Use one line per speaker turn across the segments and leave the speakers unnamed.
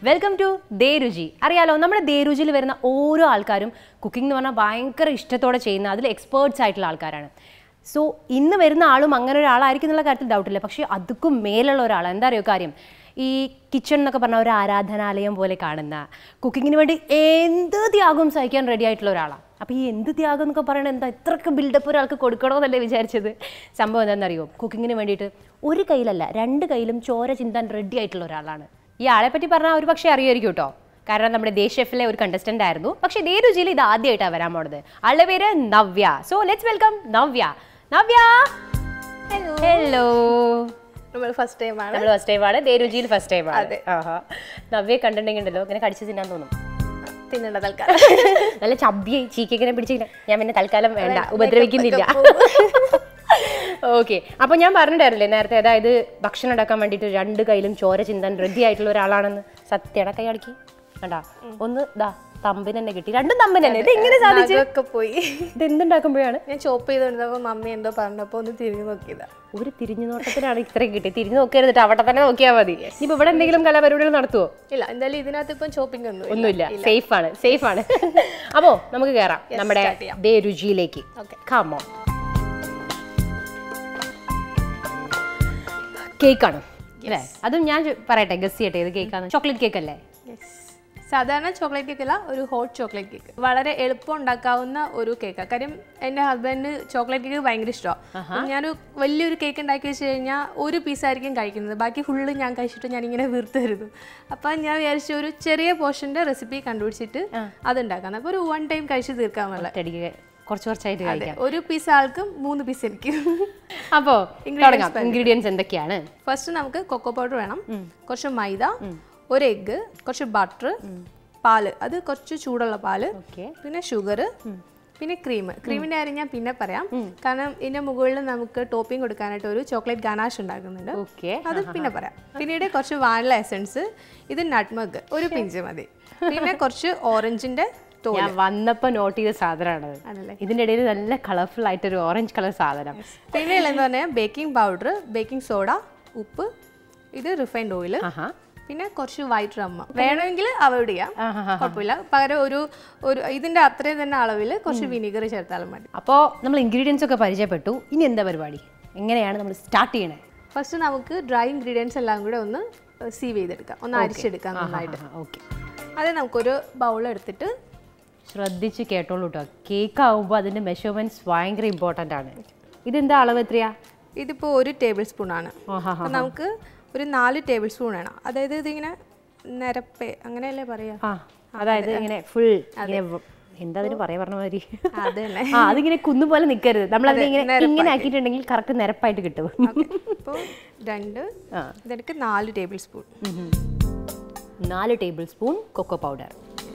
Welcome to ദേരുചി അറിയാലോ നമ്മുടെ ദേരുചിയിൽ വരുന്ന ഓരോ ആൾക്കാരും കുക്കിംഗ് എന്ന് പറഞ്ഞാൽ ഭയങ്കര ഇഷ്ടത്തോടെ ചെയ്യുന്ന അതിൽ എക്സ്പേർട്സ് ആയിട്ടുള്ള ആൾക്കാരാണ് സോ ഇന്ന് വരുന്ന ആളും അങ്ങനെ ഒരാളായിരിക്കും എന്നുള്ള കാര്യത്തിൽ ഡൗട്ടില്ല പക്ഷേ അതുക്കും മേലുള്ള ഒരാളാണ് എന്താ അറിയോ കാര്യം ഈ കിച്ചൺ എന്നൊക്കെ പറഞ്ഞ ഒരു ആരാധനാലയം പോലെ കാണുന്ന കുക്കിങ്ങിന് വേണ്ടി എന്ത് ത്യാഗവും സഹിക്കാൻ റെഡി ആയിട്ടുള്ള ഒരാളാണ് അപ്പോൾ ഈ എന്ത് ത്യാഗം എന്നൊക്കെ പറയുന്നത് എന്താ ഇത്രക്ക് ബിൽഡപ്പ് ഒരാൾക്ക് കൊടുക്കണമെന്നല്ലേ വിചാരിച്ചത് സംഭവം എന്താണെന്നറിയോ കുക്കിങ്ങിന് വേണ്ടിയിട്ട് ഒരു കയ്യിലല്ല രണ്ട് കയ്യിലും ചോര ചിന്താൻ റെഡി ആയിട്ടുള്ള ഒരാളാണ് ഈ ആളെ പറ്റി പറഞ്ഞാൽ ഒരു പക്ഷേ അറിയുമായിരിക്കും കേട്ടോ കാരണം നമ്മുടെ ദേശെഫിലെ ഒരു കണ്ടസ്റ്റന്റ് ആയിരുന്നു പക്ഷേ ഇതേ രുചിയിൽ ഇത് ആദ്യമായിട്ടാണ് വരാൻ പോണത് ആളുടെ പേര് Navya so let's welcome Navya Navya hello
നമ്മൾ ഫസ്റ്റ് ടൈം ആണ്
നമ്മൾ ഫസ്റ്റ് ടൈം ആണ് ദേരുചിയിൽ ഫസ്റ്റ് ടൈം ആണ് ആഹാ നവ്യെ കണ്ടിട്ടുണ്ടെങ്കിൽ ഉണ്ടല്ലോ ഇങ്ങനെ കടിച്ചു തിന്നാൻ തോന്നും
തിന്നേണ്ട തൽക്കാലം
നല്ല ചബ്ബി ചീക്കിങ്ങനെ പിടിച്ചില്ല ഞാൻ പിന്നെ തൽക്കാലം വേണ്ട ഉപദ്രവിക്കുന്നില്ല ഓക്കെ അപ്പൊ ഞാൻ പറഞ്ഞിട്ടായിരുന്നില്ലേ നേരത്തെ അതായത് ഭക്ഷണം ഉണ്ടാക്കാൻ വേണ്ടിയിട്ട് രണ്ട് കയ്യിലും ചോര ചിന്താൻ റെഡി ആയിട്ടുള്ള ഒരാളാണെന്ന് സത്യട കൈ അടക്കി കണ്ടാ ഒന്ന് ദാ തമ്പിന് തന്നെ കിട്ടി രണ്ടും തമ്പിന് തന്നെ ഇത് എങ്ങനെ സാധിച്ചു
ഒക്കെ പോയി
ഇത് എന്തുണ്ടാക്കുമ്പോഴാണ്
ഞാൻ ചോപ്പ് ചെയ്തോണ്ടിരുന്നപ്പോ മമ്മി എന്തോ പറഞ്ഞപ്പോ ഒന്ന് തിരിഞ്ഞു നോക്കിയതാ
ഒരു തിരിഞ്ഞു നോട്ടത്തിനാണ് ഇത്രയും കിട്ടി തിരിഞ്ഞു നോക്കരുത് ട്ടോ, അവിടെ തന്നെ നോക്കിയാൽ മതി ഇനിയിപ്പോ ഇവിടെ എന്തെങ്കിലും കലാപരിപാടികൾ നടത്തുവോ
ഇല്ല എന്തായാലും ഇതിനകത്ത് ഇപ്പം ചോപ്പിംഗ് ഒന്നും
ഒന്നുമില്ല സേഫ് ആണ് സേഫ് ആണ് അപ്പോ നമുക്ക് കയറാം നമ്മുടെ ദേ രുചിയിലേക്ക് കമോ കേക്കാണ് അല്ലേ അതും ഞാൻ ചോ- പറയട്ടെ ഗസ് ചെയ്യട്ടെ ഇത് കേക്കാണ് ചോക്ലേറ്റ് കേക്ക് അല്ലേ
സാധാരണ ചോക്ലേറ്റ് കേക്ക് അല്ല ഒരു ഹോട്ട് ചോക്ലേറ്റ് കേക്ക് വളരെ എളുപ്പം ഉണ്ടാക്കാവുന്ന ഒരു കേക്കാണ് കാര്യം എൻ്റെ ഹസ്ബൻഡ് ചോക്ലേറ്റ് കേക്ക് ഭയങ്കര ഇഷ്ടമാണ് ഞാൻ വലിയൊരു കേക്ക് ഉണ്ടാക്കി വെച്ച് കഴിഞ്ഞാൽ ഒരു പീസായിരിക്കും കഴിക്കുന്നത് ബാക്കി ഫുള്ള് ഞാൻ കഴിച്ചിട്ട് ഞാൻ ഇങ്ങനെ വീർത്തായിരുന്നു അപ്പം ഞാൻ വിചാരിച്ചു ഒരു ചെറിയ പോർഷൻ്റെ റെസിപ്പി കണ്ടുപിടിച്ചിട്ട് അത് ഉണ്ടാക്കാം അപ്പോൾ ഒരു വൺ ടൈം കഴിച്ച് തീർക്കാമെന്നുള്ള
ഒറ്റയടിക്ക് കുറച്ച് കുറച്ചായിട്ട് കഴിക്കാം
ഒരു പീസ് ആൾക്കും മൂന്ന് പീസ് എനിക്ക്
അപ്പോ തുടങ്ങാം ഇൻഗ്രീഡിയൻസ് എന്തൊക്കെയാണ്
ഫസ്റ്റ് നമുക്ക് കൊക്കോ പൗഡർ വേണം കുറച്ച് മൈദ ഒരു എഗ്ഗ് കുറച്ച് ബട്ടർ പാല് അത് കുറച്ച് ചൂടുള്ള പാല്
ഓക്കെ
പിന്നെ ഷുഗർ പിന്നെ ക്രീം ക്രീമിന്റെ കാര്യം ഞാൻ പിന്നെ പറയാം കാരണം ഇതിന്റെ മുകളിൽ നമുക്ക് ടോപ്പിംഗ് കൊടുക്കാനായിട്ട് ഒരു ചോക്ലേറ്റ് ഗനാഷ് ഉണ്ടാക്കുന്നുണ്ട്
ഓക്കെ
അത് പിന്നെ പറയാം പിന്നീട് കുറച്ച് വാനില എസൻസ് ഇത് നട്ട്മഗ് ഒരു പിഞ്ച് മതി പിന്നെ കുറച്ച് ഓറഞ്ചിന്റെ തോല്
ഞാൻ വന്നപ്പോ നോട്ട് ചെയ്ത സാധനമാണത്
ആണല്ലേ
ഇതിന്റെ ഇടയിൽ നല്ല കളർഫുൾ ആയിട്ടൊരു ഓറഞ്ച് കളർ സാധനം
പിന്നെ ഉള്ളതെന്ന് പറഞ്ഞാൽ ബേക്കിംഗ് പൗഡർ ബേക്കിംഗ് സോഡ ഉപ്പ് ഇത് റിഫൈൻഡ് ഓയിൽ
ആഹാ
പിന്നെ കുറച്ച് വൈറ്റ് റമ്മ വേണമെങ്കിൽ അവോയ്ഡ് ചെയ്യാം കുഴപ്പമില്ല പകരം ഒരു ഒരു ഇതിന്റെ അത്രയും തന്നെ അളവിൽ കുറച്ച് വിനീഗർ ചേർത്താലും മതി
അപ്പോൾ നമ്മൾ ഇൻഗ്രീഡിയൻസ് ഒക്കെ പരിചയപ്പെട്ടു ഇനി എന്താ പരിപാടി എങ്ങനെയാണ് നമ്മൾ സ്റ്റാർട്ട് ചെയ്യണേ
ഫസ്റ്റ് നമുക്ക് ഡ്രൈ ഇൻഗ്രീഡിയൻസ് എല്ലാം കൂടെ ഒന്ന് സീവ് ചെയ്തെടുക്കാം ഒന്ന് അരിച്ചെടുക്കാം നന്നായിട്ട്
ഓക്കെ
അത് നമുക്കൊരു ബൗൾ എടുത്തിട്ട്
ശ്രദ്ധിച്ച് കേട്ടോളൂ കേട്ടോ കേക്ക് ആവുമ്പോൾ അതിൻ്റെ മെഷർമെൻറ്റ്സ് ഭയങ്കര ഇമ്പോർട്ടൻ്റ് ആണ് ഇതെന്താ അളവ് എത്രയാ
ഇതിപ്പോൾ ഒരു ടേബിൾ സ്പൂൺ ആണ്
ആഹാ
അപ്പം നമുക്ക് ഒരു നാല് ടേബിൾ സ്പൂൺ വേണം അതായത് ഇതിങ്ങനെ നിരപ്പേ അങ്ങനെയല്ലേ പറയാ
ആ അതായത് ഇങ്ങനെ ഫുൾ ഇങ്ങനെ വ- എന്താ അതിന് പറയാ പറഞ്ഞ മാതിരി
അത് തന്നെ
ആ അതിങ്ങനെ കുന്നുപോലെ നിൽക്കരുത് നമ്മൾ അതിനെ ഇങ്ങനെ ഇങ്ങനെ ആക്കിയിട്ടുണ്ടെങ്കിൽ കറക്റ്റ് നിരപ്പായിട്ട് കിട്ടും
ഇപ്പോൾ രണ്ട്
ആ.
ഇതെനിക്ക് നാല് ടേബിൾ സ്പൂൺ
ഉം. നാല് ടേബിൾ സ്പൂൺ കൊക്കോ പൗഡർ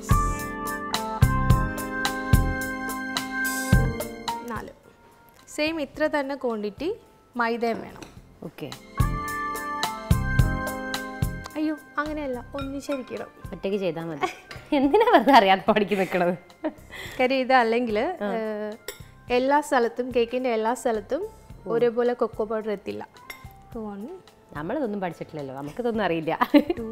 നാല് സെയിം ഇത്ര തന്നെ ക്വാണ്ടിറ്റി മൈദയും വേണം
ഓക്കെ
അയ്യോ അങ്ങനെയല്ല ഒന്നിച്ചിരിക്കണം
ഒറ്റയ്ക്ക് ചെയ്താൽ മതി എന്തിനാ വെറുതെ അറിയാതെ പഠിക്ക് നിൽക്കണത്
കാര്യം ഇത് അല്ലെങ്കിൽ എല്ലാ സ്ഥലത്തും കേക്കിൻ്റെ എല്ലാ സ്ഥലത്തും ഒരേപോലെ കൊക്കോ പൗഡർ എത്തില്ല വൺ
നമ്മളിതൊന്നും പഠിച്ചിട്ടില്ലല്ലോ നമുക്കിതൊന്നും അറിയില്ല
ടു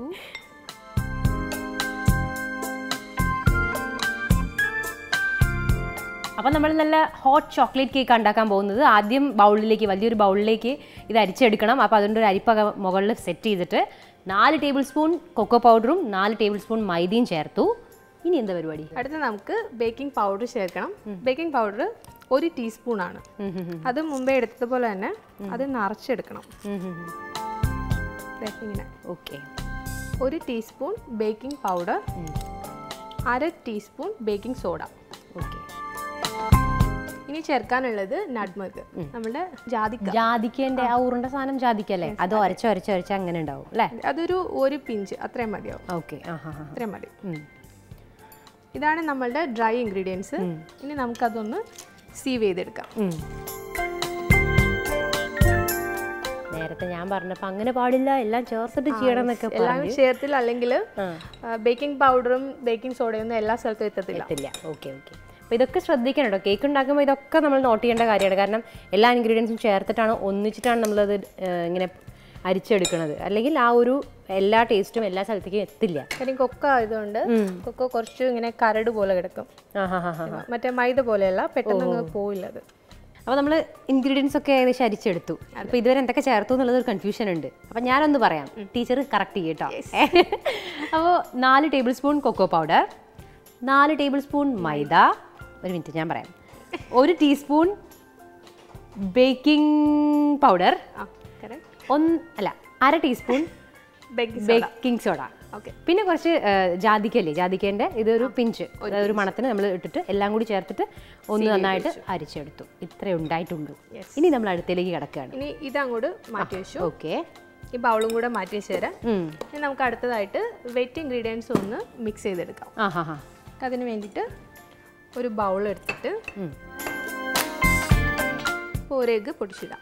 അപ്പം നമ്മൾ നല്ല ഹോട്ട് ചോക്ലേറ്റ് കേക്ക് ഉണ്ടാക്കാൻ പോകുന്നത് ആദ്യം ബൗളിലേക്ക് വലിയൊരു ബൗളിലേക്ക് ഇത് അരിച്ചെടുക്കണം അപ്പോൾ അതുകൊണ്ട് ഒരു അരിപ്പക മുകളിൽ സെറ്റ് ചെയ്തിട്ട് നാല് ടേബിൾ സ്പൂൺ കൊക്കോ പൗഡറും നാല് ടേബിൾ സ്പൂൺ മൈദയും ചേർത്തു ഇനി എന്താ പരിപാടി
അടുത്ത് നമുക്ക് ബേക്കിംഗ് പൗഡർ ചേർക്കണം ബേക്കിംഗ് പൗഡർ ഒരു ടീസ്പൂൺ ആണ് അത് മുമ്പേ എടുത്തതുപോലെ തന്നെ അത് നിറച്ചെടുക്കണം ദേ ഇങ്ങനെ
ഓക്കെ
ഒരു ടീസ്പൂൺ ബേക്കിംഗ് പൗഡർ അര ടീസ്പൂൺ ബേക്കിംഗ് സോഡ
ഓക്കെ
ഇനി ചേർക്കാനുള്ളത് നട്ട്മഗ് നമ്മുടെ ജാതിക്ക
ജാതിക്കേൻ്റെ ആ ഉരുണ്ട സാധനം ജാതിക്കല്ലേ അത് ഒരച്ച് ഒരച്ച് ഒരച്ച് അങ്ങനെ ഉണ്ടാവും അല്ലേ
അതൊരു ഒരു പിഞ്ച് അത്രയും മതിയാവും
ഓക്കെ ആ ഹാ ഹാ
അത്രയും മതി ഇതാണ് നമ്മളുടെ ഡ്രൈ ഇൻഗ്രീഡിയൻസ് ഇനി നമുക്കതൊന്ന് സീവ് ചെയ്തെടുക്കാം
നേരത്തെ ഞാൻ പറഞ്ഞപ്പോൾ അങ്ങനെ പാടില്ല എല്ലാം ചേർത്തിട്ട് ചെയ്യണം എന്നൊക്കെ
എല്ലാം ചേർത്തില്ല അല്ലെങ്കിൽ ബേക്കിംഗ് പൗഡറും ബേക്കിംഗ് സോഡയൊന്നും എല്ലാ സ്ഥലത്തും എത്തത്തില്ല
പറ്റില്ല ഓക്കെ ഓക്കെ അപ്പോൾ ഇതൊക്കെ ശ്രദ്ധിക്കണം കേട്ടോ കേക്ക് ഉണ്ടാക്കുമ്പോൾ ഇതൊക്കെ നമ്മൾ നോട്ട് ചെയ്യേണ്ട കാര്യമാണ് കാരണം എല്ലാ ഇൻഗ്രീഡിയൻസും ചേർത്തിട്ടാണ് ഒന്നിച്ചിട്ടാണ് നമ്മളത് ഏഹ്, ഇങ്ങനെ അരിച്ചെടുക്കുന്നത് അല്ലെങ്കിൽ ആ ഒരു എല്ലാ ടേസ്റ്റും എല്ലാ സ്ഥലത്തേക്കും എത്തില്ല
കാര്യം കൊക്ക ആയതുകൊണ്ട് കൊക്ക കുറച്ച് ഇങ്ങനെ കരട് പോലെ കിടക്കും
ആ ഹാ ഹാ ഹാ
മറ്റേ മൈദ പോലെയല്ല പെട്ടെന്ന് അങ്ങ് പോയില്ല അത്
അപ്പോൾ നമ്മൾ ഇൻഗ്രീഡിയൻസ് ഒക്കെ ഏകദേശം അരിച്ചെടുത്തു അപ്പോൾ ഇതുവരെ എന്തൊക്കെ ചേർത്തു എന്നുള്ളത് ഒരു കൺഫ്യൂഷൻ ഉണ്ട് അപ്പോൾ ഞാനൊന്ന് പറയാം ടീച്ചർ കറക്റ്റ് ചെയ്യട്ടോ അപ്പോൾ നാല് ടേബിൾ സ്പൂൺ കൊക്കോ പൗഡർ നാല് ടേബിൾ സ്പൂൺ മൈദ ഒരു മിനിറ്റ് ഞാൻ പറയാം ഒരു ടീസ്പൂൺ ബേക്കിംഗ് പൗഡർ
ആ കറക്റ്റ്
ഒന്ന് അല്ല അര teaspoon
baking
baking soda
okay
പിന്നെ കുറച്ച് ആ, ജാതിക്കല്ലേ ജാതിക്കേൻ്റെ ഇതൊരു പിഞ്ച് അതായത് ഒരു മണത്തിന് നമ്മൾ ഇട്ടിട്ട് എല്ലാം കൂടി ചേർത്തിട്ട് ഒന്ന് നന്നായിട്ട് അരിച്ചെടുത്തു ഇത്രേ ഉണ്ടായിട്ടുള്ളൂ ഇനി നമ്മൾ അടുത്തേക്ക് കിടക്കുകയാണ്
ഇനി ഇതങ്ങോട്ട് മാറ്റി വെച്ചു
ഓക്കെ
ഈ ബൗളും കൂടെ മാറ്റി വെച്ച് തരാം ഇനി നമുക്ക് അടുത്തതായിട്ട് വെറ്റ് ഇൻഗ്രീഡിയൻസ് ഒന്ന് മിക്സ് ചെയ്തെടുക്കാം
ആ ഹാ ഹാ
അതിന് വേണ്ടിയിട്ട് ഒരു ബൗൾ എടുത്തിട്ട് ഒരു എഗ്ഗ് പൊടിച്ചിടാം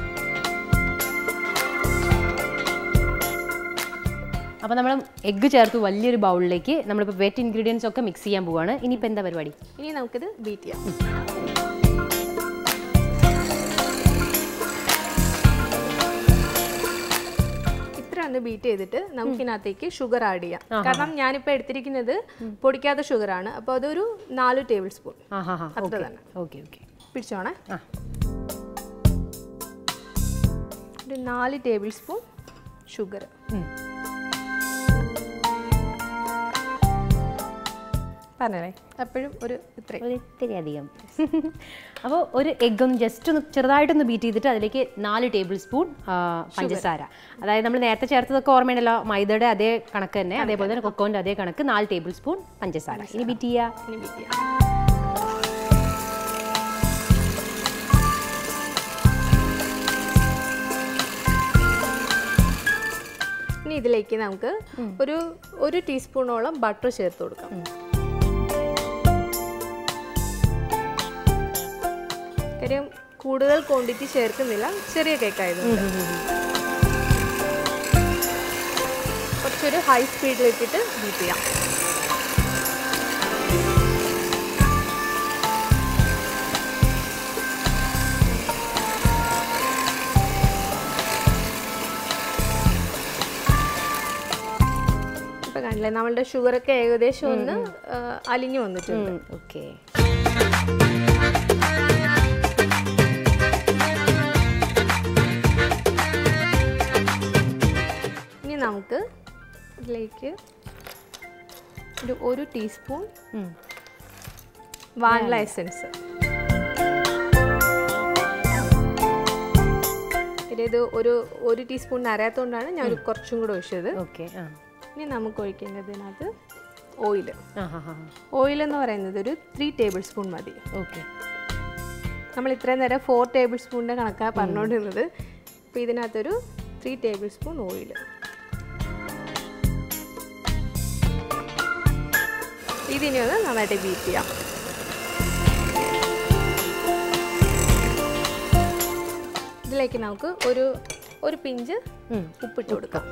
അപ്പോൾ നമ്മൾ എഗ്ഗ് ചേർത്ത് വലിയൊരു ബൗളിലേക്ക് നമ്മളിപ്പോൾ വെറ്റ് ഇൻഗ്രീഡിയൻസ് ഒക്കെ മിക്സ് ചെയ്യാൻ പോവാണ് ഇനിയിപ്പോൾ എന്താ പരിപാടി
ഇനി നമുക്കിത് ബീറ്റ് ചെയ്യാം ഇത്ര ഒന്ന് ബീറ്റ് ചെയ്തിട്ട് നമുക്കിനകത്തേക്ക് ഷുഗർ ആഡ് ചെയ്യാം കാരണം ഞാനിപ്പോൾ എടുത്തിരിക്കുന്നത് പൊടിക്കാത്ത ഷുഗറാണ് അപ്പോൾ അതൊരു നാല് ടേബിൾ സ്പൂൺ
ആ ഹാ ഹാ
അത്ര
ഓക്കെ
തന്നെ
ഓക്കെ ഓക്കെ
പിടിച്ചോണേ
ആ.
ഒരു നാല് ടേബിൾ സ്പൂൺ ഷുഗർ പറഞ്ഞല്ലേ എപ്പോഴും ഒരു ഇത്രയും
ഒരു ഇത്തിരി അധികം അപ്പോൾ ഒരു എഗ് ഒന്ന് ജസ്റ്റ് ഒന്ന് ചെറുതായിട്ടൊന്ന് ബീറ്റ് ചെയ്തിട്ട് അതിലേക്ക് നാല് ടേബിൾ സ്പൂൺ പഞ്ചസാര അതായത് നമ്മൾ നേരത്തെ ചേർത്തതൊക്കെ ഓർമ്മയുണ്ടല്ലോ മൈദയുടെ അതേ കണക്ക് തന്നെ അതേപോലെ തന്നെ കൊക്കോൻ്റെ അതേ കണക്ക് നാല് ടേബിൾ സ്പൂൺ പഞ്ചസാര ഇനി ബീറ്റ് ചെയ്യുക
ഇനി ബീറ്റ് ചെയ്യാം ഇനി ഇതിലേക്ക് നമുക്ക് ഒരു ഒരു ടീസ്പൂണോളം ബട്ടർ ചേർത്ത് കൊടുക്കാം കാര്യം കൂടുതൽ ക്വാണ്ടിറ്റി ചേർക്കുന്നില്ല ചെറിയ കേക്ക് ആയതുകൊണ്ട് കുറച്ചൊരു ഹൈ സ്പീഡിലിട്ടിട്ട് ബീറ്റ് ചെയ്യാം ഇപ്പൊ കണ്ടില്ലേ നമ്മളുടെ ഷുഗറൊക്കെ ഏകദേശം ഒന്ന് ആ, അലിഞ്ഞു വന്നിട്ടുണ്ട്
ഓക്കെ
ഇനി നമുക്ക് ഇതിലേക്ക് ഒരു ഒരു ടീസ്പൂൺ വാനില എസൻസ് ഇത് ഒരു ഒരു ടീസ്പൂൺ അറിയാത്തതുകൊണ്ടാണ് ഞാൻ ഒരു കുറച്ചും കൂടെ ഒഴിച്ചത്
ഓക്കെ ആ
ഇനി നമുക്ക് ഒഴിക്കേണ്ടതിനകത്ത് ഓയിൽ
ആ ഹാ ഹാ
ഓയിൽ എന്ന് പറയുന്നത് ഒരു ത്രീ ടേബിൾ സ്പൂൺ മതി
ഓക്കെ
നമ്മൾ ഇത്രയും നേരം ഫോർ ടേബിൾ സ്പൂണിൻ്റെ കണക്കാണ് പറഞ്ഞുകൊണ്ടിരുന്നത് അപ്പോൾ ഇതിനകത്തൊരു ത്രീ ടേബിൾ സ്പൂൺ ഓയിൽ ഇതിനി ഒന്ന് നന്നായിട്ട് ബീറ്റ് ചെയ്യാം ഇതിലേക്ക് നമുക്ക് ഒരു ഒരു പിഞ്ച് ഉപ്പിട്ട് കൊടുക്കാം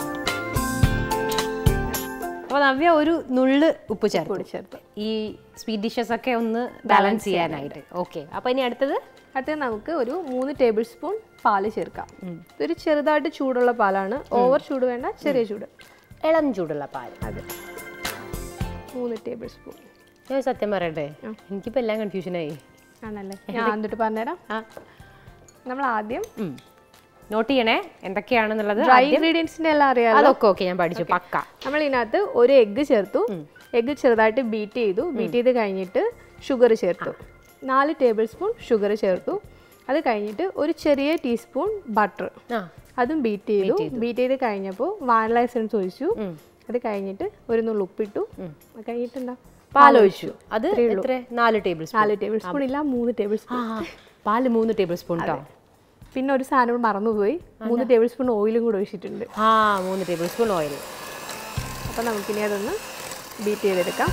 അപ്പോൾ നവ്യ ഒരു നുള്ള് ഉപ്പ് ചേർത്ത്
പൊടി ചേർത്ത്
ഈ സ്വീറ്റ് ഡിഷസ് ഒക്കെ ഒന്ന് ബാലൻസ് ചെയ്യാനായിട്ട് ഓക്കെ അപ്പോൾ ഇനി അടുത്തത്
അടുത്തത് നമുക്ക് ഒരു മൂന്ന് ടേബിൾ സ്പൂൺ പാല് ചേർക്കാം ഇതൊരു ചെറുതായിട്ട് ചൂടുള്ള പാലാണ് ഓവർ ചൂട് വേണ്ട ചെറിയ ചൂട്
ഇളം ചൂടുള്ള പാൽ
അതെ മൂന്ന് ടേബിൾ സ്പൂൺ
ഞാൻ സത്യം പറയട്ടെ എനിക്കിപ്പോൾ എല്ലാം കൺഫ്യൂഷനായി
ആണല്ലേ ഞാൻ എന്നിട്ട് പറഞ്ഞുതരാം
ആ
നമ്മൾ ആദ്യം
നോട്ട് ചെയ്യണേ എന്തൊക്കെയാണെന്നുള്ളത്
ഡ്രൈ ഇൻഗ്രീഡിയൻസിന്റെ എല്ലാം അറിയാം
അതൊക്കെ ഓക്കെ ഞാൻ പഠിച്ചു പക്ക
നമ്മൾ ഇതിനകത്ത് ഒരു എഗ്ഗ് ചേർത്തു എഗ്ഗ് ചെറുതായിട്ട് ബീറ്റ് ചെയ്തു ബീറ്റ് ചെയ്ത് കഴിഞ്ഞിട്ട് ഷുഗർ ചേർത്തു നാല് ടേബിൾ സ്പൂൺ ഷുഗർ ചേർത്തു അത് കഴിഞ്ഞിട്ട് ഒരു ചെറിയ ടീസ്പൂൺ ബട്ടർ
ആ
അതും ബീറ്റ് ചെയ്തു ബീറ്റ് ചെയ്ത് കഴിഞ്ഞപ്പോൾ വാനില എസൻസ് ഒഴിച്ചു അത് കഴിഞ്ഞിട്ട് ഒരു നുള്ളു ഉപ്പിട്ടു അത് കഴിഞ്ഞിട്ടുണ്ടാ
പാലൊഴിച്ചു അത് എത്ര നാല് ടേബിൾ സ്പൂൺ
നാല് ടേബിൾ സ്പൂൺ ഇല്ല മൂന്ന് ടേബിൾ സ്പൂൺ
ആ പാല് മൂന്ന് ടേബിൾ സ്പൂൺ കേട്ടോ
പിന്നെ ഒരു സാധനം മറന്നുപോയി മൂന്ന് ടേബിൾ സ്പൂൺ ഓയിലും കൂടെ ഒഴിച്ചിട്ടുണ്ട്
ആ മൂന്ന് ടേബിൾ സ്പൂൺ ഓയിൽ
അപ്പോൾ നമുക്കിനി അതൊന്ന് ബീറ്റ് ചെയ്തെടുക്കാം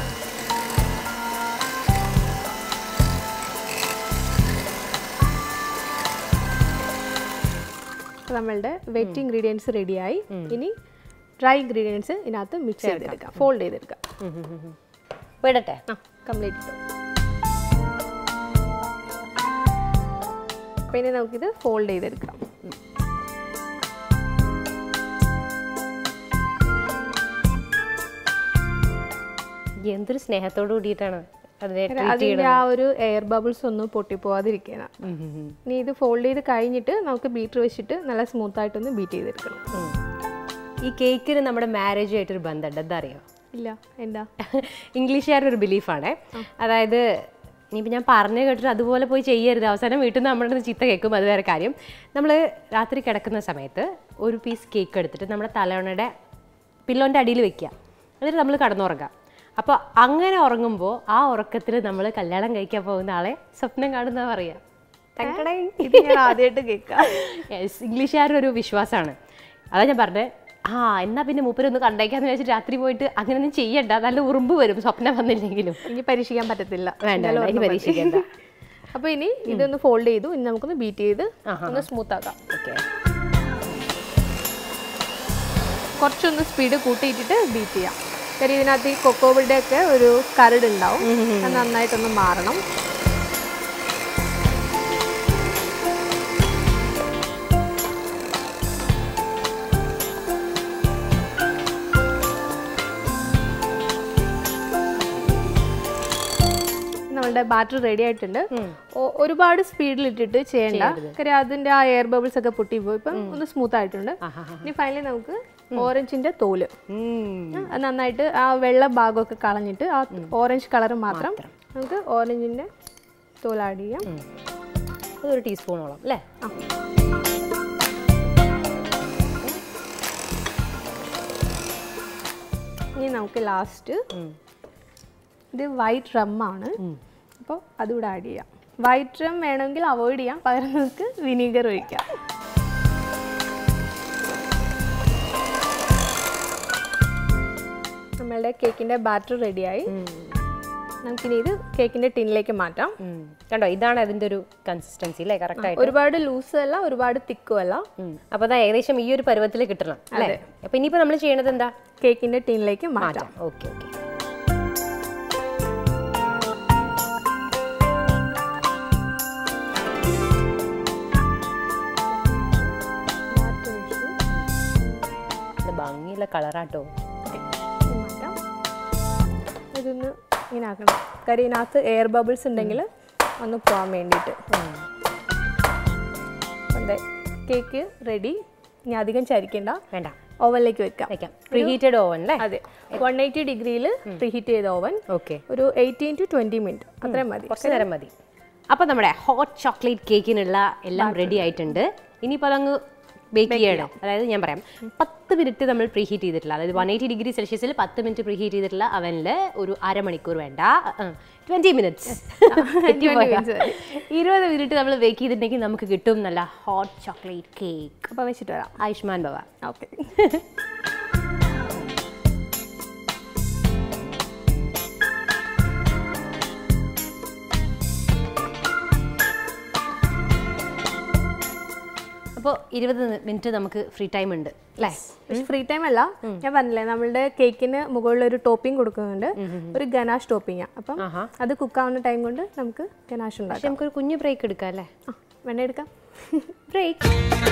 അപ്പോൾ നമ്മളുടെ വെറ്റ് ഇൻഗ്രീഡിയൻസ് റെഡിയായി ഇനി ഡ്രൈ ഇൻഗ്രീഡിയൻസ് ഇതിനകത്ത് മിക്സ് ചെയ്തെടുക്കാം ഫോൾഡ് ചെയ്തെടുക്കാം
വിടട്ടെ
ആ കംപ്ലീറ്റ് ഇട്ടു അപ്പോൾ ഇനി നമുക്കിത് ഫോൾഡ് ചെയ്തെടുക്കാം
എന്തൊരു സ്നേഹത്തോട് കൂടിയിട്ടാണ് അതിനെ ട്രീറ്റ്
അതിന്റെ ആ ഒരു എയർ ബബിൾസ് ഒന്നും പൊട്ടിപ്പോവാതിരിക്കണം ഇനി ഇത് ഫോൾഡ് ചെയ്ത് കഴിഞ്ഞിട്ട് നമുക്ക് ബീറ്റർ വെച്ചിട്ട് നല്ല സ്മൂത്ത് ആയിട്ടൊന്ന് ബീറ്റ് ചെയ്തെടുക്കണം
ഈ കേക്കിന് നമ്മുടെ മാരേജുമായിട്ടൊരു ബന്ധമുണ്ട് എന്താ അറിയോ
ഇല്ല എന്താ
ഇംഗ്ലീഷുകാരുടെ ഒരു ബിലീഫാണ് അതായത് ഇനിയിപ്പോൾ ഞാൻ പറഞ്ഞു കേട്ടിട്ട് അതുപോലെ പോയി ചെയ്യരുത് അവസാനം വീട്ടിൽ നിന്ന് നമ്മുടെ അടുത്ത് ചീത്ത കേൾക്കും അത് വേറെ കാര്യം നമ്മൾ രാത്രി കിടക്കുന്ന സമയത്ത് ഒരു പീസ് കേക്ക് എടുത്തിട്ട് നമ്മുടെ തലവണയുടെ പില്ലോൻ്റെ അടിയിൽ വെക്കുക എന്നിട്ട് നമ്മൾ കടന്നുറങ്ങാം അപ്പോൾ അങ്ങനെ ഉറങ്ങുമ്പോൾ ആ ഉറക്കത്തിൽ നമ്മൾ കല്യാണം കഴിക്കാൻ പോകുന്ന ആളെ സ്വപ്നം കാണുന്ന പറയാം
ഇത് ഞാൻ ആദ്യമായിട്ട് കേൾക്കാം
യെസ് ഇംഗ്ലീഷുകാരുടെ ഒരു വിശ്വാസമാണ് അതാ ഞാൻ പറഞ്ഞത് ആ എന്നാ പിന്നെ മൂപ്പരൊന്ന് കണ്ടേക്കാന്ന് വെച്ചിട്ട് രാത്രി പോയിട്ട് അങ്ങനെയൊന്നും ചെയ്യണ്ട നല്ല ഉറുമ്പ് വരും സ്വപ്നം വന്നില്ലെങ്കിലും
ഇനി പരീക്ഷിക്കാൻ പറ്റത്തില്ല
വേണ്ട വേണ്ട ഇനി പരീക്ഷിക്കണ്ട
അപ്പൊ ഇനി ഇതൊന്ന് ഫോൾഡ് ചെയ്തു ഇനി നമുക്കൊന്ന് ബീറ്റ് ചെയ്ത് ഒന്ന് സ്മൂത്ത് ആക്കാം
ഓക്കെ
കുറച്ചൊന്ന് സ്പീഡ് കൂട്ടിയിട്ടിട്ട് ബീറ്റ് ചെയ്യാം കാര്യം ഇതിനകത്ത് ഈ കൊക്കോബിളുടെ ഒക്കെ ഒരു കരട് ഉണ്ടാവും അത് നന്നായിട്ടൊന്ന് മാറണം നമ്മളുടെ ബാറ്റർ റെഡി ആയിട്ടുണ്ട് ഒ- ഒരുപാട് സ്പീഡിൽ ഇട്ടിട്ട് ചെയ്യണ്ട കാര്യം അതിന്റെ ആ എയർ ബബിൾസ് ഒക്കെ പൊട്ടിപ്പോയി ഇപ്പം ഒന്ന് സ്മൂത്ത് ആയിട്ടുണ്ട് ഇനി ഫൈനലി നമുക്ക് ഓറഞ്ചിന്റെ തോല് അത് നന്നായിട്ട് ആ വെള്ള ഭാഗമൊക്കെ കളഞ്ഞിട്ട് ആ ഓറഞ്ച് കളർ മാത്രം നമുക്ക് ഓറഞ്ചിന്റെ തോൽ ആഡ് ചെയ്യാം
അതൊരു ടീസ്പൂണോളം അല്ലേ
ആ. ഇനി നമുക്ക് ലാസ്റ്റ് ഇത് വൈറ്റ് റമ്മാണ് അപ്പോൾ അതുകൂടെ ആഡ് ചെയ്യാം വൈറ്റ് റം വേണമെങ്കിൽ അവോയ്ഡ് ചെയ്യാം പകരം നമുക്ക് വിനീഗർ ഒഴിക്കാം നമ്മളുടെ കേക്കിൻ്റെ ബാറ്റർ റെഡിയായി നമുക്കിനി ഇത് കേക്കിൻ്റെ ടിന്നിലേക്ക് മാറ്റാം
ഉം. കണ്ടോ ഇതാണ് അതിന്റെ ഒരു കൺസിസ്റ്റൻസി അല്ലേ കറക്റ്റ് ആയിട്ട്
ഒരുപാട് ലൂസും അല്ല ഒരുപാട് തിക്കും അല്ല
അപ്പോൾ അതാ ഏകദേശം ഈ ഒരു പരുവത്തിൽ കിട്ടണം അല്ലേ അപ്പോൾ ഇനിയിപ്പോൾ നമ്മൾ ചെയ്യണത് എന്താ
കേക്കിൻ്റെ ടിന്നിലേക്ക് മാറ്റാം
ഓക്കെ ഓക്കെ ഇത് ഭംഗിയുള്ള കളറാട്ടോ
ഇത് മാറ്റാം ഇതൊന്ന് ഇങ്ങനെ ആക്കണം കാര്യം ഇതിനകത്ത് എയർ ബബിൾസ് ഉണ്ടെങ്കിൽ ഒന്ന് പോകാൻ വേണ്ടിയിട്ട് അതെ കേക്ക് റെഡി ഇനി അധികം ചരിക്കണ്ട
വേണ്ട
ഓവനിലേക്ക് വെക്കാം
വയ്ക്കാം പ്രീഹീറ്റഡ് ഓവൻ അല്ലേ
അതെ വൺ എയ്റ്റി ഡിഗ്രിയിൽ പ്രീഹീറ്റ് ചെയ്ത ഓവൻ
ഓക്കെ
ഒരു എയ്റ്റീൻ ടു ട്വൻറ്റി മിനിറ്റ് അത്രയും മതി
കുറച്ച് നേരം മതി അപ്പോൾ നമ്മുടെ ഹോട്ട് ചോക്ലേറ്റ് കേക്കിനുള്ള എല്ലാം റെഡി ആയിട്ടുണ്ട് ഇനിയിപ്പോൾ അതങ്ങ് ബേക്ക് ചെയ്യണം അതായത് ഞാൻ പറയാം പത്ത് മിനിറ്റ് നമ്മൾ പ്രീഹീറ്റ് ചെയ്തിട്ടില്ല അതായത് വൺ എയ്റ്റി ഡിഗ്രി സെൽഷ്യസിൽ പത്ത് മിനിറ്റ് പ്രീഹീറ്റ് ചെയ്തിട്ടുള്ള അവനിൽ ഒരു അരമണിക്കൂർ വേണ്ട ട്വൻറ്റി മിനിറ്റ്സ് ഇരുപത് മിനിറ്റ് നമ്മൾ ബേക്ക് ചെയ്തിട്ടുണ്ടെങ്കിൽ നമുക്ക് കിട്ടും നല്ല ഹോട്ട് ചോക്ലേറ്റ് കേക്ക്
അപ്പോൾ വെച്ചിട്ട് വരാം
ആയുഷ്മാൻ ഭവ
ഓക്കെ
അപ്പോൾ ഇരുപത് മിനിറ്റ് നമുക്ക് ഫ്രീ ടൈം ഉണ്ട് അല്ലേ
പക്ഷെ ഫ്രീ ടൈം അല്ല ഞാൻ പറഞ്ഞില്ലേ നമ്മളുടെ കേക്കിന് മുകളിൽ ഒരു ടോപ്പിംഗ് കൊടുക്കുന്നുണ്ട് ഒരു ഗനാഷ് ടോപ്പിംഗ് അപ്പം
ആഹാ.
അത് കുക്കാവുന്ന ടൈം കൊണ്ട് നമുക്ക് ഗനാഷ് ഉണ്ടാക്കാം
പക്ഷെ നമുക്കൊരു കുഞ്ഞു ബ്രേക്ക് എടുക്കാം അല്ലേ
ആ, വേണേ എടുക്കാം
ബ്രേക്ക്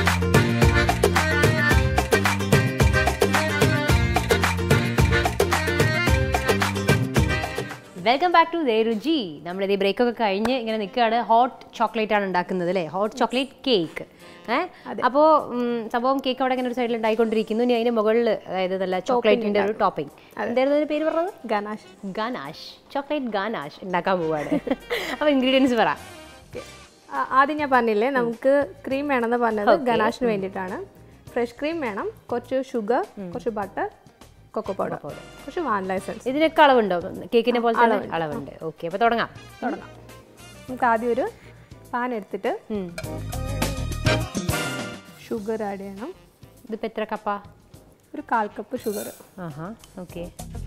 വെൽക്കം ബാക്ക് ടു രുചി നമ്മളിത് ബ്രേക്ക് ഒക്കെ കഴിഞ്ഞ് ഇങ്ങനെ നിൽക്കുകയാണ് ഹോട്ട് ചോക്ലേറ്റ് ആണ് ഉണ്ടാക്കുന്നത് അല്ലേ ഹോട്ട് ചോക്ലേറ്റ് കേക്ക് ഏഹ് അപ്പോൾ സംഭവം കേക്ക് അവിടെ ഇങ്ങനെ ഒരു സൈഡിൽ ഉണ്ടായിക്കൊണ്ടിരിക്കുന്നു ഇനി അതിന് മുകളിൽ അതായത് നല്ല ചോക്ലേറ്റിന്റെ ഒരു ടോപ്പിംഗ് എന്തായിരുന്നു അതിന്റെ പേര് പറഞ്ഞത്
ഗനാഷ്
ഗാനാഷ് ചോക്ലേറ്റ് ഗാനാഷ് ഉണ്ടാക്കാൻ പോവാണ് അപ്പോൾ ഇൻഗ്രീഡിയൻസ് പറ
ആ- ആദ്യം ഞാൻ പറഞ്ഞില്ലേ നമുക്ക് ക്രീം വേണമെന്ന് പറഞ്ഞത് ഗനാഷിന് വേണ്ടിയിട്ടാണ് ഫ്രഷ് ക്രീം വേണം കുറച്ച് ഷുഗർ കുറച്ച് ബട്ടർ കൊക്കോ പൗഡർ കുറച്ച് വാനില എസൻസ്
ഇതിനൊക്കെ അളവുണ്ടോ കേക്കിനെ പോലെ തന്നെ അളവുണ്ട് ഓക്കെ അപ്പോൾ തുടങ്ങാം
തുടങ്ങാം നമുക്ക് ആദ്യം ഒരു പാൻ എടുത്തിട്ട്
ഉം.
ഷുഗർ ആഡ് ചെയ്യണം
ഇതിപ്പോൾ എത്ര കപ്പ
ഒരു കാൽ കപ്പ് ഷുഗർ
ആഹാ ഓക്കെ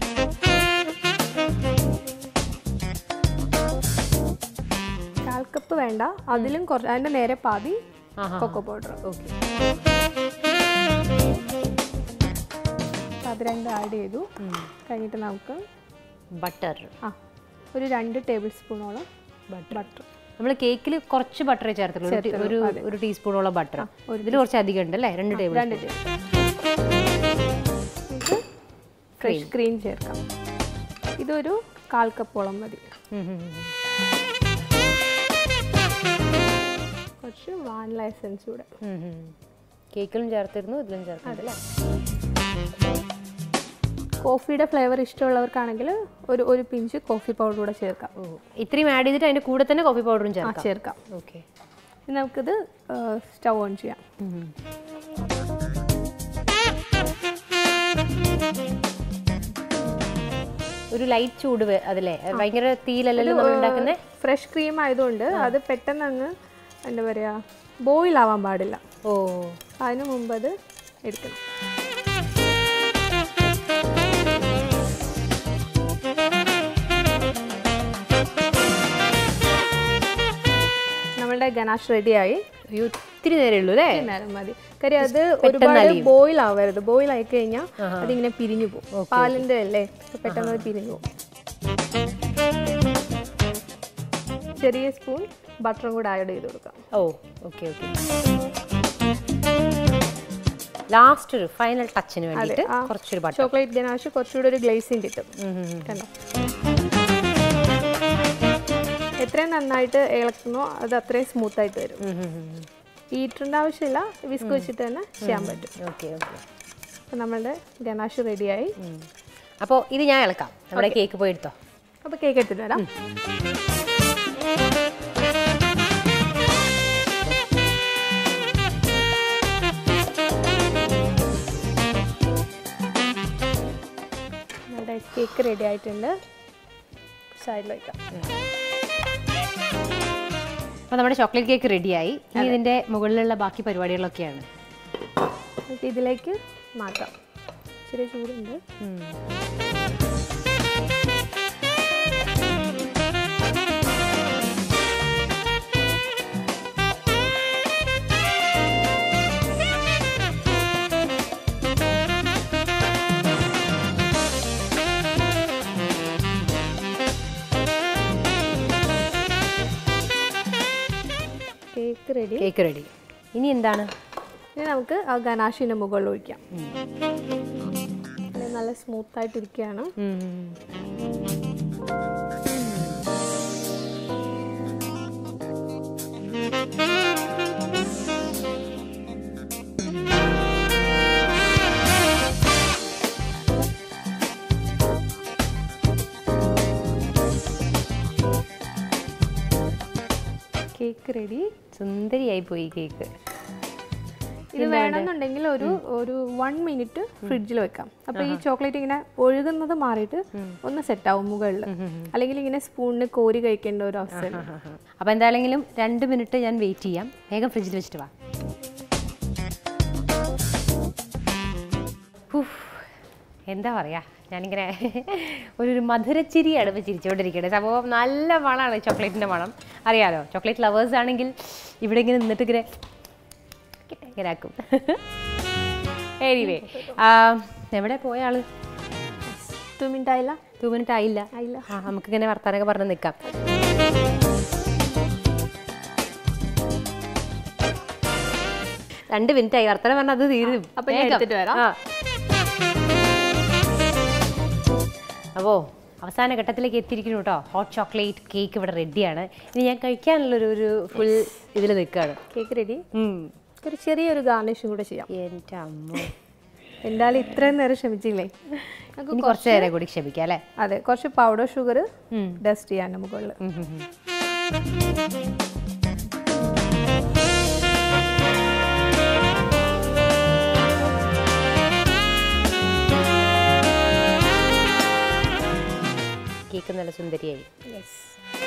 കാൽ കപ്പ് വേണ്ട അതിലും കുറച്ച് അതിൻ്റെ നേരെ പാതി
ആഹാ.
കൊക്കോ പൗഡർ
ഓക്കെ
അത് രണ്ട് ആഡ് ചെയ്തു കഴിഞ്ഞിട്ട് നമുക്ക്
ബട്ടർ
ആ ഒരു രണ്ട് ടേബിൾ സ്പൂണോളം ബട്ടർ
നമ്മൾ കേക്കിൽ കുറച്ച് ബട്ടറേ ചേർത്തുള്ളൂ ഒരു ടീ- ഒരു ഒരു ടീസ്പൂണോളം ബട്ടർ ഇതിൽ കുറച്ച് അധികം ഉണ്ട് അല്ലേ രണ്ട് ടേബിൾ
രണ്ട് ടേബിൾ ഫ്രഷ് ക്രീം ചേർക്കാം ഇതൊരു കാൽ കപ്പോളം മതി കുറച്ച് വാനില എസൻസ് കൂടെ
കേക്കിലും ചേർത്തിരുന്നു ഇതിലും ചേർക്കുന്നത് അല്ലേ
കോഫിയുടെ ഫ്ലേവർ ഇഷ്ടമുള്ളവർക്കാണെങ്കിൽ ഒരു ഒരു പിഞ്ച് കോഫി പൗഡർ കൂടെ ചേർക്കാം
ഓ ഇത്രയും ആഡ് ചെയ്തിട്ട് അതിന്റെ കൂടെ തന്നെ കോഫി പൗഡറും
ആ
ചേർക്കാം
ചേർക്കാം
ഓക്കെ
ഇനി നമുക്കിത് സ്റ്റവ് ഓൺ ചെയ്യാം
ഒരു ലൈറ്റ് ചൂട് വേ- അതല്ലേ ഭയങ്കര തീയിലല്ലല്ലോ നമ്മൾ ഉണ്ടാക്കുന്നത്
ഫ്രഷ് ക്രീം ആയതുകൊണ്ട് അത് പെട്ടെന്ന് അങ്ങ് എന്താ പറയുക ബോയിൽ ആവാൻ പാടില്ല
ഓ
അതിന് മുമ്പ് അത് എടുക്കണം നമ്മളുടെ ഗനാഷ് റെഡിയായി
അയ്യോ ഇത്തിരി നേരമേ ഉള്ളൂ അല്ലേ
നേരം മതി കാര്യം അത് ഒരുപാട് ബോയിൽ ആവരുത് ബോയിൽ ആയി കഴിഞ്ഞാൽ അതിങ്ങനെ പിരിഞ്ഞു പോകും പാലിന്റെ അല്ലേ അപ്പൊ പെട്ടെന്ന് അത് പിരിഞ്ഞു പോകും ചെറിയ സ്പൂൺ ബട്ടറും കൂടെ ആഡ് ചെയ്ത് കൊടുക്കാം
ഓ ഓക്കെ ഓക്കെ ലാസ്റ്റ് ഒരു ഫൈനൽ ടച്ചിന് വേണ്ടിയിട്ട്
ആ.
കുറച്ചൊരു ബട്ടർ
ചോക്ലേറ്റ് ഗനാഷ് കുറച്ചുകൂടെ ഒരു ഗ്ലേസിങ് കിട്ടും കണ്ടോ എത്രയും നന്നായിട്ട് ഇളക്കുന്നോ അത് അത്രയും സ്മൂത്ത് ആയിട്ട് വരും ഹീറ്ററിൻ്റെ ആവശ്യമില്ല വിസ്ക് വെച്ചിട്ട് തന്നെ ചെയ്യാൻ പറ്റും
ഓക്കെ ഓക്കെ
അപ്പം നമ്മളുടെ ഗനാഷ് റെഡിയായി
അപ്പോൾ ഇത് ഞാൻ ഇളക്കാം നമ്മുടെ കേക്ക് പോയി എടുത്തോ
അപ്പോൾ കേക്ക് എടുത്തിട്ട് വരാം നമ്മുടെ കേക്ക് റെഡി ആയിട്ടുണ്ട് സൈഡിൽ വയ്ക്കാം
അപ്പോൾ നമ്മുടെ ചോക്ലേറ്റ് കേക്ക് റെഡിയായി ഇനി ഇതിൻ്റെ മുകളിലുള്ള ബാക്കി പരിപാടികളൊക്കെയാണ്
നമുക്ക് ഇതിലേക്ക് മാറ്റാം ചെറിയ ചൂടുണ്ട് കേക്ക് റെഡി
കേക്ക് റെഡി ഇനി എന്താണ്
ഇനി നമുക്ക് ആ ഗനാഷിൻ്റെ മുകളിൽ ഒഴിക്കാം ഇത് നല്ല സ്മൂത്ത് ആയിട്ടിരിക്കുകയാണ് കേക്ക് റെഡി
സുന്ദരിയായി പോയി കേക്ക്
ഇത് വേണമെന്നുണ്ടെങ്കിൽ ഒരു ഒരു വൺ മിനിറ്റ് ഫ്രിഡ്ജിൽ വെക്കാം അപ്പൊ ഈ ചോക്ലേറ്റ് ഇങ്ങനെ ഒഴുകുന്നത് മാറിയിട്ട് ഒന്ന് സെറ്റ് ആവും മുകളിൽ അല്ലെങ്കിൽ ഇങ്ങനെ സ്പൂണിന് കോരി കഴിക്കേണ്ട ഒരു അവസ്ഥ
അപ്പോൾ എന്തായാലെങ്കിലും രണ്ട് മിനിറ്റ് ഞാൻ വെയിറ്റ് ചെയ്യാം വേഗം ഫ്രിഡ്ജിൽ വെച്ചിട്ട് വാ ഉഫ്. എന്താ പറയാ ഞാനിങ്ങനെ ഒരു ഒരു മധുരച്ചിരിയാണ് ഇപ്പോൾ ചിരിച്ചുകൊണ്ടിരിക്കുന്നത് സംഭവം നല്ല മണമാണ് ചോക്ലേറ്റിൻ്റെ മണം അറിയാലോ ചോക്ലേറ്റ് ലവേഴ്സ് ആണെങ്കിൽ ഇവിടെ ഇങ്ങനെ നിന്നിട്ട് ഇങ്ങനെ ഇങ്ങനെ ആക്കും എനിവേ എവിടെ പോയ ആള്
ടു മിനിറ്റ് ആയില്ല
ടു മിനിറ്റ് ആയില്ല
ആയില്ല
ആ നമുക്കിങ്ങനെ വർത്താനൊക്കെ പറഞ്ഞ് നിൽക്കാം രണ്ട് മിനിറ്റ് ആയി വർത്തമാനം പറഞ്ഞാൽ അത് തീരും
അപ്പൊ ഞാൻ
വേഗം.
എടുത്തിട്ട് വരാം.
ആ. അപ്പോ അവസാന ഘട്ടത്തിലേക്ക് എത്തിയിരിക്കുന്നു കേട്ടോ ഹോട്ട് ചോക്ലേറ്റ് കേക്ക് ഇവിടെ റെഡിയാണ് ഇനി ഞാൻ കഴിക്കാനുള്ളൊരു ഒരു ഫുൾ ഇതിൽ നിൽക്കുകയാണ്
കേക്ക് റെഡി ഒരു ചെറിയൊരു ഗാർണിഷും കൂടെ ചെയ്യാം
എൻ്റെ അമ്മ
എന്തായാലും ഇത്രയും നേരം ക്ഷമിച്ചില്ലേ നമുക്ക്
ഇനി കുറച്ച് നേരം കൂടി ക്ഷമിക്കാം അല്ലേ
അതെ കുറച്ച് പൗഡർ ഷുഗർ ഡസ്റ്റ് ചെയ്യാൻ മുകളിൽ
ഉം, ഉം, ഉം. കേക്ക് നല്ല സുന്ദരിയായി
യെസ്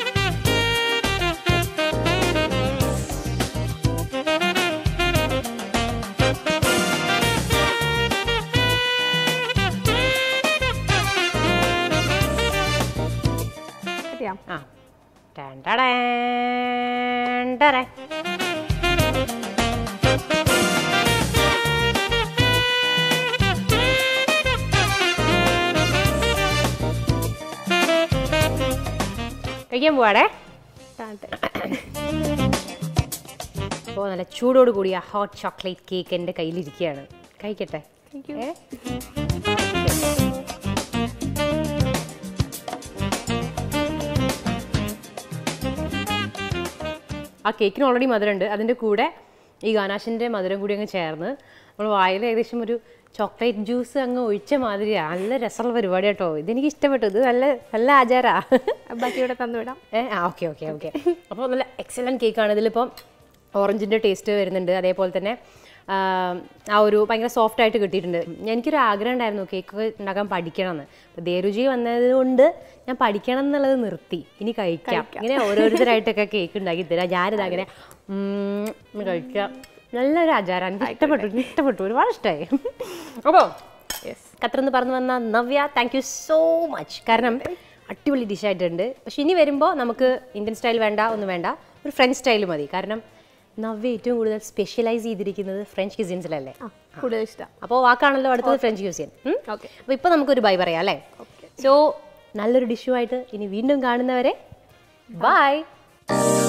ചെയ്യാം
ആ ടാൻ ടാടാൻ ടാടാൻ. കഴിക്കാൻ പോവാടേ
കാണട്ടെ
അപ്പോൾ നല്ല ചൂടോട് കൂടിയ ഹോട്ട് ചോക്ലേറ്റ് കേക്ക് എൻ്റെ കയ്യിലിരിക്കുകയാണ് കഴിക്കട്ടെ
താങ്ക് യു
ഏ? ആ കേക്കിന് ഓൾറെഡി മധുരമുണ്ട് അതിൻ്റെ കൂടെ ഈ ഗാനാഷിൻ്റെ മധുരം കൂടി അങ്ങ് ചേർന്ന് നമ്മൾ വായിൽ ഏകദേശം ഒരു ചോക്ലേറ്റ് ജ്യൂസ് അങ്ങ് ഒഴിച്ച മാതിരിയാണ് നല്ല രസമുള്ള പരിപാടി കേട്ടോ ഇതെനിക്ക് ഇഷ്ടപ്പെട്ടു ഇത് നല്ല നല്ല ആചാരാ
ബാക്കി ഇവിടെ തന്നുവിടാം
ഏ ആ ഓക്കെ ഓക്കെ ഓക്കെ അപ്പോൾ നല്ല എക്സലൻറ്റ് കേക്കാണ് ഇതിലിപ്പം ഓറഞ്ചിൻ്റെ ടേസ്റ്റ് വരുന്നുണ്ട് അതേപോലെ തന്നെ ആ, ആ ഒരു ഭയങ്കര സോഫ്റ്റ് ആയിട്ട് കിട്ടിയിട്ടുണ്ട് എനിക്കൊരു ആഗ്രഹം ഉണ്ടായിരുന്നു കേക്ക് ഉണ്ടാക്കാൻ പഠിക്കണം എന്ന് അപ്പോൾ ദേരുചി വന്നത് കൊണ്ട് ഞാൻ പഠിക്കണം എന്നുള്ളത് നിർത്തി ഇനി കഴിക്കാം ഇങ്ങനെ ഓരോരുത്തരായിട്ടൊക്കെ കേക്ക് ഉണ്ടാക്കി തരാം ഞാനിത് അങ്ങനെ ഉം, ഒന്ന് കഴിക്കാം നല്ലൊരു ആചാരം എനിക്ക് ഇഷ്ടപ്പെട്ടു എനിക്ക് ഇഷ്ടപ്പെട്ടു ഒരുപാട് ഇഷ്ടമായി അപ്പോൾ
യെസ്
ഖത്തറിന്ന് പറഞ്ഞു വന്ന Navya thank you so much കാരണം അടിപൊളി ഡിഷായിട്ടുണ്ട് പക്ഷെ ഇനി വരുമ്പോൾ നമുക്ക് ഇന്ത്യൻ സ്റ്റൈൽ വേണ്ട ഒന്നും വേണ്ട ഒരു ഫ്രഞ്ച് സ്റ്റൈൽ മതി കാരണം നവ്യ ഏറ്റവും കൂടുതൽ സ്പെഷ്യലൈസ് ചെയ്തിരിക്കുന്നത് ഫ്രഞ്ച് ക്യൂസിൻസിലല്ലേ
ആ കൂടുതൽ ഇഷ്ടം
അപ്പോൾ വാക്കാണല്ലോ അടുത്തത് ഫ്രഞ്ച് ക്യൂസിയൻ
ഓക്കെ
അപ്പോൾ ഇപ്പോൾ നമുക്കൊരു ബൈ പറയാം അല്ലേ സോ നല്ലൊരു ഡിഷുമായിട്ട് ഇനി വീണ്ടും കാണുന്നവരെ ബൈ